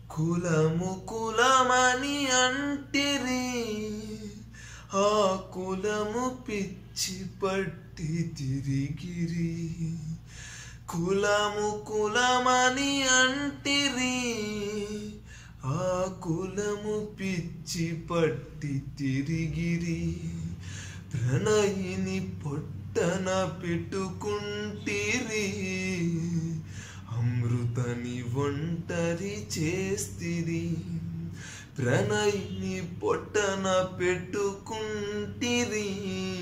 కులము కులమని అంటిరి ఆ కులము పిచ్చి పట్టి తిరిగిరి కులము కులమని అంటిరి ఆ కులము పిచ్చి పట్టి తిరిగిరి ప్రణయిని పొట్టన పెట్టుకుంటిరి అమృతని ఒంటరి చేస్తిరి ప్రణయిని పొట్టన పెట్టుకుంటిరి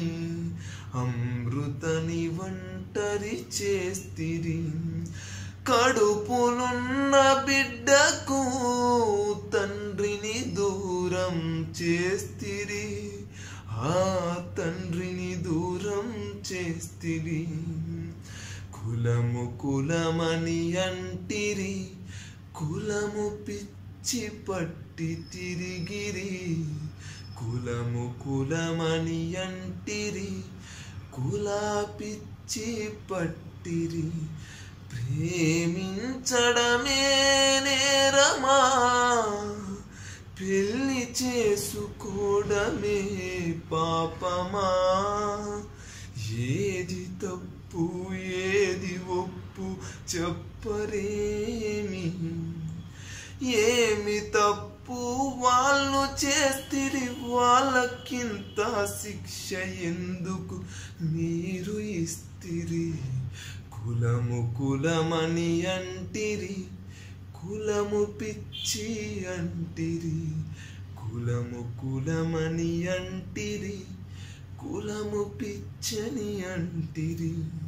అమృతని ఒంటరి చేస్తిరి కడుపులున్న బిడ్డకు తండ్రిని దూరం చేస్తిరి ఆ తండ్రిని దూరం చేస్తిరి కులము కులమని అంటిరి కులము పిచ్చి పట్టి తిరిగిరి కులము కులమని అంటిరి కులా పిచ్చి పట్టిరి ప్రేమించడమే నేరమా పెళ్లి చేసుకోవడమే పాపమా ఏది తప్పు ఏది ఒప్పు చెప్పరేమి ఏమి తప్పు వాళ్ళు చేస్తిరి వాళ్ళకింత శిక్ష ఎందుకు మీరు ఇస్తిరి కులము కులమని అంటిరి కులము పిచ్చి అంటిరి కులము కులమని అంటిరి కులము పిచ్చని అంటిరి